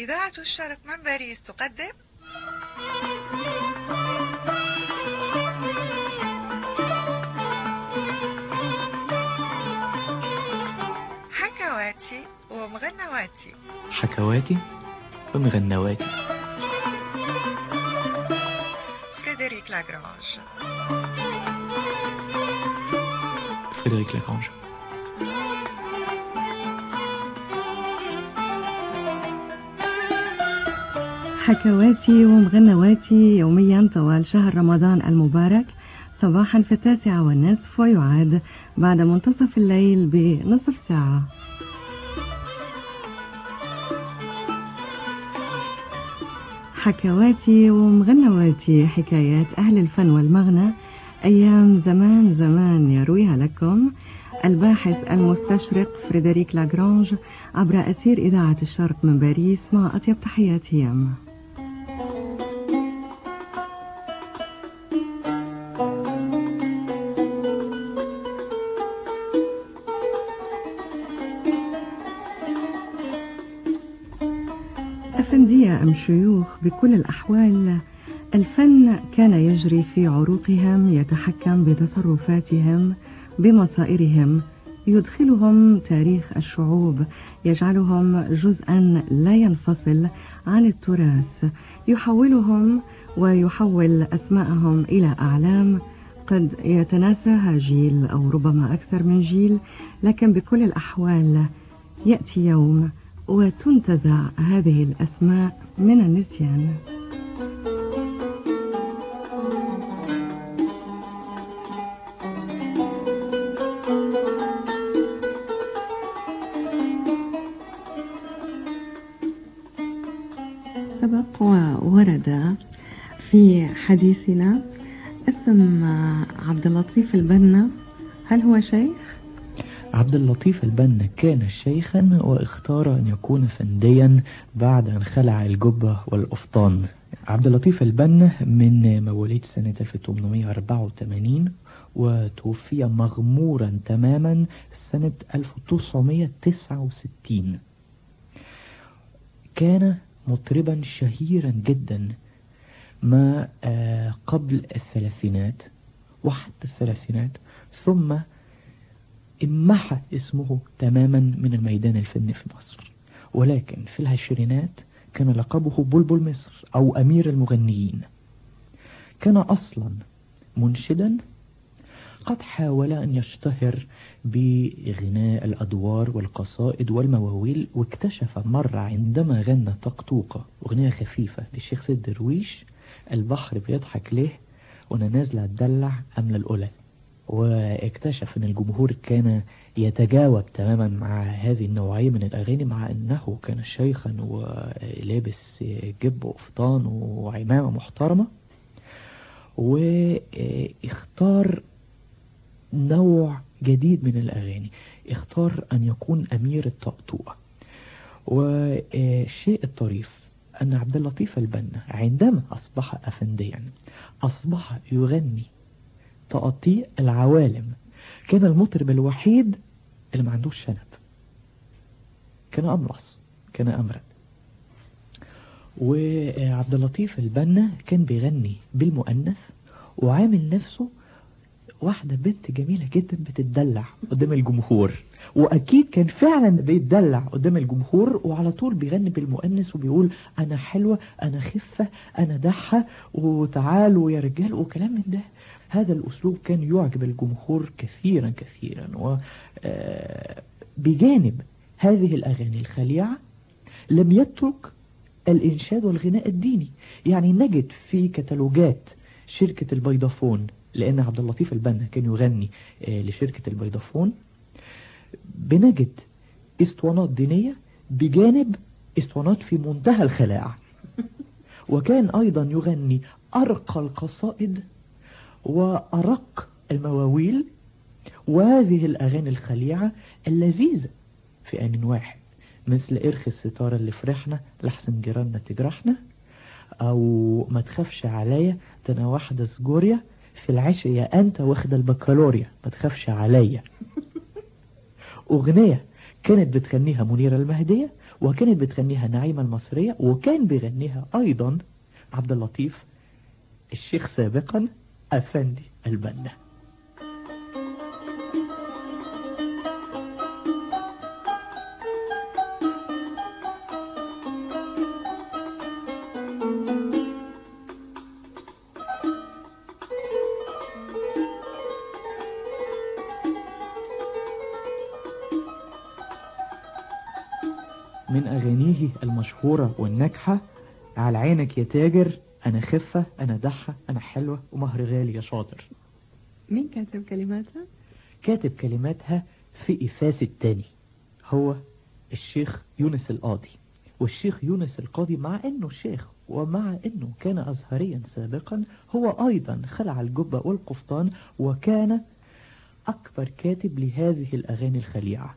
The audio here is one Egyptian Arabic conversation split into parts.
إذاعة الشرق من باريس تقدم حكواتي ومغنواتي حكواتي ومغنواتي فريدريك لاغرانج فريدريك لاغرانج حكواتي ومغنواتي يوميا طوال شهر رمضان المبارك صباحا في التاسعة والنصف ويعاد بعد منتصف الليل بنصف ساعة حكواتي ومغنواتي حكايات أهل الفن والمغنى أيام زمان زمان يرويها لكم الباحث المستشرق فريدريك لاغرانج عبر أسير إذاعة الشرق من باريس مع أطيب تحيات هيام أفندية أم شيوخ بكل الأحوال الفن كان يجري في عروقهم يتحكم بتصرفاتهم بمصائرهم يدخلهم تاريخ الشعوب يجعلهم جزءا لا ينفصل عن التراث يحولهم ويحول أسماءهم إلى أعلام قد يتناساها جيل أو ربما أكثر من جيل لكن بكل الأحوال يأتي يوم وتنتزع هذه الأسماء من النسيان سبق وورد في حديثنا اسم عبد اللطيف البنا هل هو شيخ؟ عبد اللطيف البنا كان شيخا واختار أن يكون فنديا بعد أن خلع الجبة والأفطان عبد اللطيف البنا من مواليد سنة 1884 وتوفي مغمورا تماما سنة 1969 كان مطربا شهيرا جدا ما قبل الثلاثينات وحتى الثلاثينات ثم امحى اسمه تماما من الميدان الفني في مصر ولكن في العشرينات كان لقبه بلبل مصر أو أمير المغنيين كان أصلا منشدا قد حاول أن يشتهر بغناء الأدوار والقصائد والمواويل واكتشف مرة عندما غنى طقطوقة أغنية خفيفة للشيخ سيد درويش البحر بيضحك ليه وانا نازلة اتدلع أملى القلل واكتشف ان الجمهور كان يتجاوب تماما مع هذه النوعية من الأغاني مع أنه كان شيخا ولابس جب وقفطان وعمامة محترمة واختار نوع جديد من الأغاني اختار أن يكون أمير الطقطوقة والشيء الطريف أن عبد اللطيف البنا عندما أصبح أفنديا أصبح يغني تقطيع العوالم كان المطرب الوحيد اللي ما عندوش شنب كان أمرص كان أمرد وعبد اللطيف البنا كان بيغني بالمؤنث وعامل نفسه واحدة بنت جميلة جدا بتتدلع قدام الجمهور واكيد كان فعلا بيتدلع قدام الجمهور وعلى طول بيغني بالمؤنث وبيقول انا حلوة انا خفة انا دحة وتعالوا يا رجال وكلام من ده هذا الاسلوب كان يعجب الجمهور كثيرا كثيرا وبجانب هذه الاغاني الخليعة لم يترك الانشاد والغناء الديني يعني نجد في كتالوجات شركة البيضافون لأن عبد اللطيف البنا كان يغني لشركة البيضافون بنجد اسطوانات دينية بجانب اسطوانات في منتهى الخلاع وكان أيضا يغني أرقى القصائد وأرق المواويل وهذه الأغاني الخليعة اللذيذة في آن واحد مثل إرخ الستارة اللي فرحنا لحسن جيراننا تجرحنا أو ما تخافش عليا ده أنا واحدة سجوريا في العشق يا أنت واخد البكالوريا ما تخافش عليا أغنية كانت بتغنيها منيرة المهدية وكانت بتغنيها نعيمة المصرية وكان بيغنيها أيضا عبد اللطيف الشيخ سابقا أفندي البنا من أغانيه المشهورة والناجحة على عينك يا تاجر أنا خفة أنا دحة أنا حلوة ومهر غالي يا شاطر مين كاتب كلماتها؟ كاتب كلماتها في إفاس التاني هو الشيخ يونس القاضي والشيخ يونس القاضي مع أنه شيخ ومع أنه كان أزهريا سابقا هو أيضا خلع الجبة والقفطان وكان أكبر كاتب لهذه الأغاني الخليعة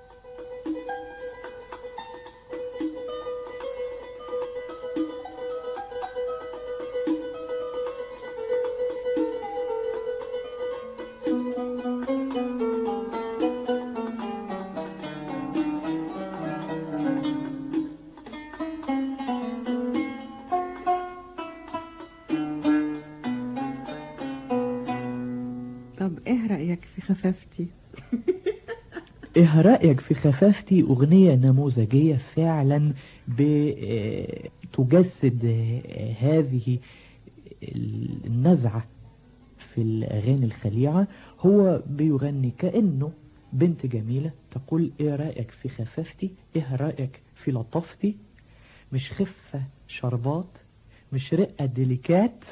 طب ايه رأيك في خفافتي؟ ايه رأيك في خفافتي اغنية نموذجية فعلا بتجسد هذه النزعة في الاغاني الخليعة هو بيغني كأنه بنت جميلة تقول ايه رأيك في خفافتي ايه رأيك في لطفتي مش خفة شربات مش رقة ديليكات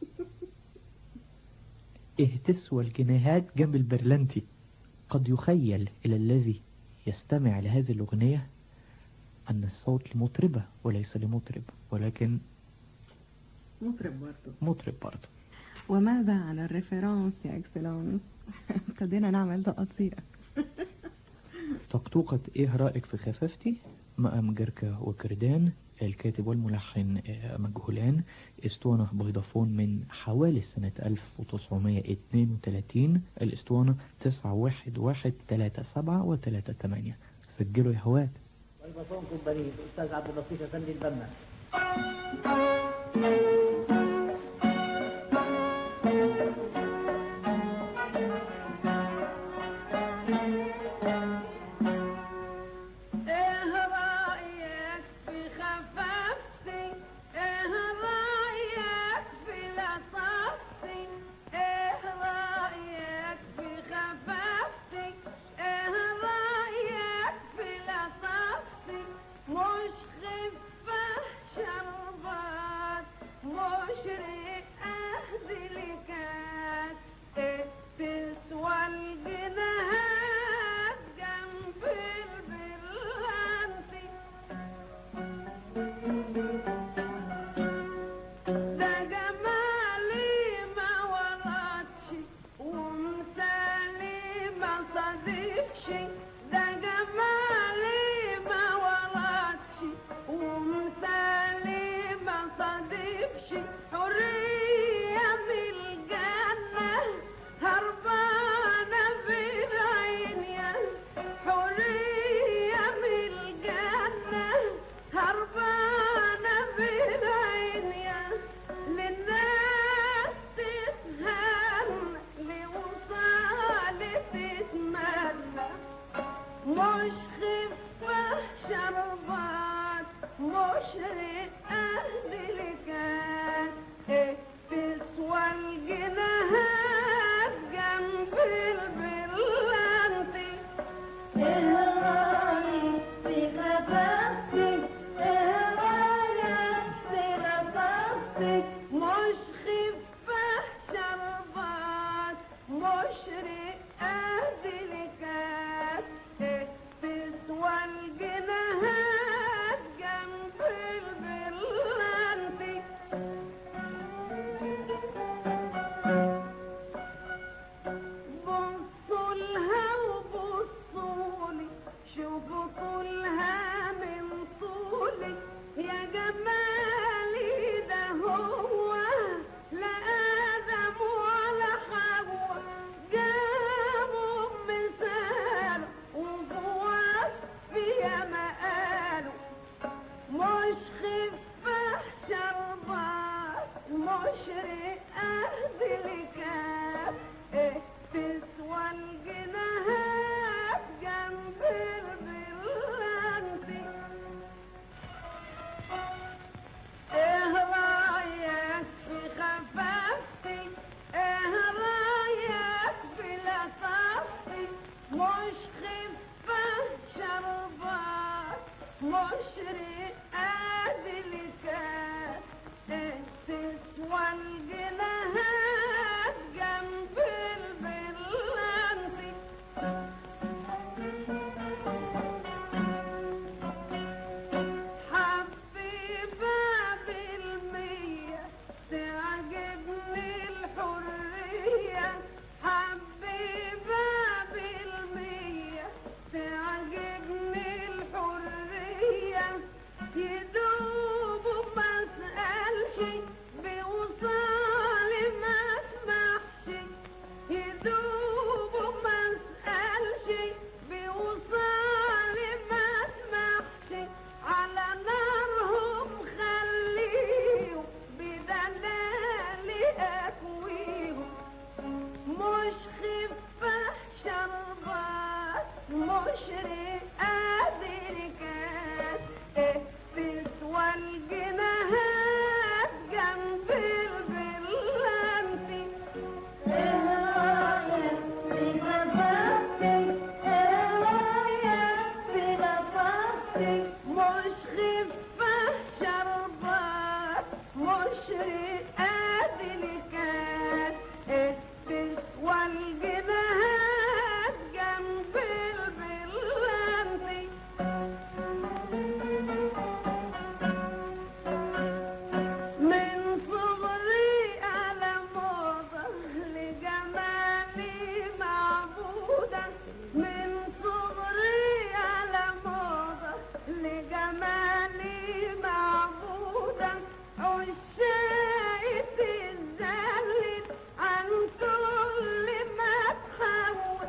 ايه تسوى الجنيهات جنب البرلنتي قد يخيل إلى الذي يستمع لهذه الأغنية أن الصوت لمطربة وليس لمطرب ولكن مطرب برضه مطرب برضه وماذا عن الريفرانس يا اكسلانس؟ ابتدينا نعمل دقة صغيرة طقطوقة إيه رأيك في خفافتي مقام جركة وكردان الكاتب والملحن آه، مجهولان اسطوانة بيضافون من حوالي سنة 1932 الاسطوانة 91137 و 38 سجلوا يا هوات والبصون كومباني الأستاذ عبد اللطيف أفندي البنا ايه رأيك في خفافتي ايه رأيك في لطفتي ايه رأيك في خفافتي ايه رأيك في لطفتي مش خفة شربات مش رئة دلكات ايه تسوى الجناهات جنب البرلانتي ده جمالي ما وراتش ومثالي ما صادفش ده جمالي ما وراتش ومثالي ما صادفش حرية من الجنة هربانة بالعين يا حرية من الجنة هربانة بالعين يا للناس تتهنى لوصالي تتمنى مش خفة شربات مش رقة دلكات ايه تسوى الجناهات جنب البرلانتي ايه رايك في خفافتي ايه رايك في لطفتي مش خفة شربات مش رقة دلكات ايه تسوى الجناهات جنب البرلانتي خفة شربات مش رئة بالكاف إيه تسوى الجناهات جنب البلانتي ايه رايك في خفافتي ايه رايك في لطافتي مش خفة شربات مش رئاد الكاس ايه تسوى الجناهات جنب البلانتي حبيبة بالمية تعجبني الحرية حبيبة بالمية تعجبني الحرية يدوب ما اسألش بوصالي ما اسمحش يدوب ما اسألش بوصالي ما اسمحش على نارهم خليهم بدلالي اكويهم مش خفة شربات مش رئاد الكاس إيه تسوى الجناهات جنب البلانتي ايه رايك في خفافتي ايه رايك في لطافتي مش خفة شربات مش رئاد الكاس إيه تسوى الجناهات جنب البلانتي من صغري على موضة لجمالي معبودة من صغري على موضة لجمالي معبودة عشاقي تتذلل عن كل ما تحول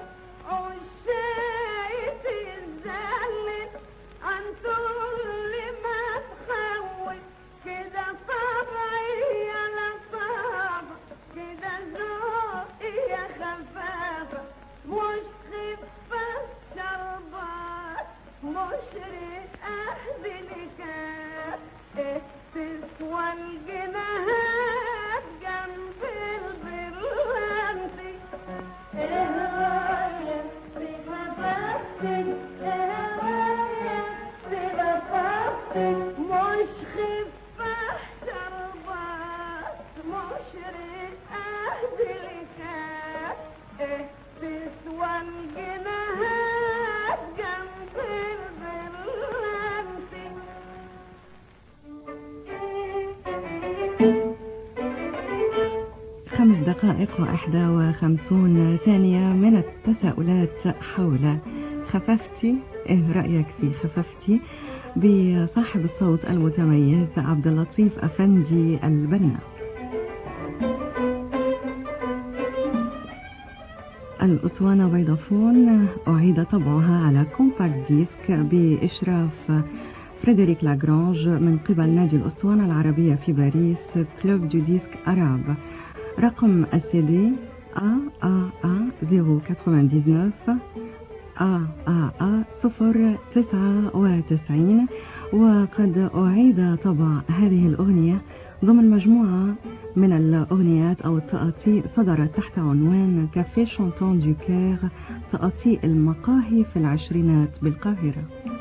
عشاقي تتذلل عن كل ما تحول كده طبعي يا لطافة كده ذوقي يا خفافة مش خفة شربات مش رئة بالكاف إيه تسوى الجناهات جنب البرلانتي ايه رايك في خفافتي ايه رايك في لطافتي مش خفة شربات مش رئة بالكاف إيه تسوى الجناهات جنب البرلانتي خمس دقائق وإحدى وخمسون ثانية من التساؤلات حول خففتي إيه رأيك في خففتي بصاحب الصوت المتميز عبد اللطيف أفندي البنا الأسوانة بيضافون أعيد طبعها على كومباكت ديسك بإشراف فريدريك لاغرانج من قبل نادي الأسوانة العربية في باريس كلوب دو ديسك أراب رقم السيدي AAA 099 AAA 099 وقد أعيد طبع هذه الأغنية ضمن مجموعة من الأغنيات أو التأتي صدرت تحت عنوان كافيه شانتون دو كير تأتي المقاهي في العشرينات بالقاهرة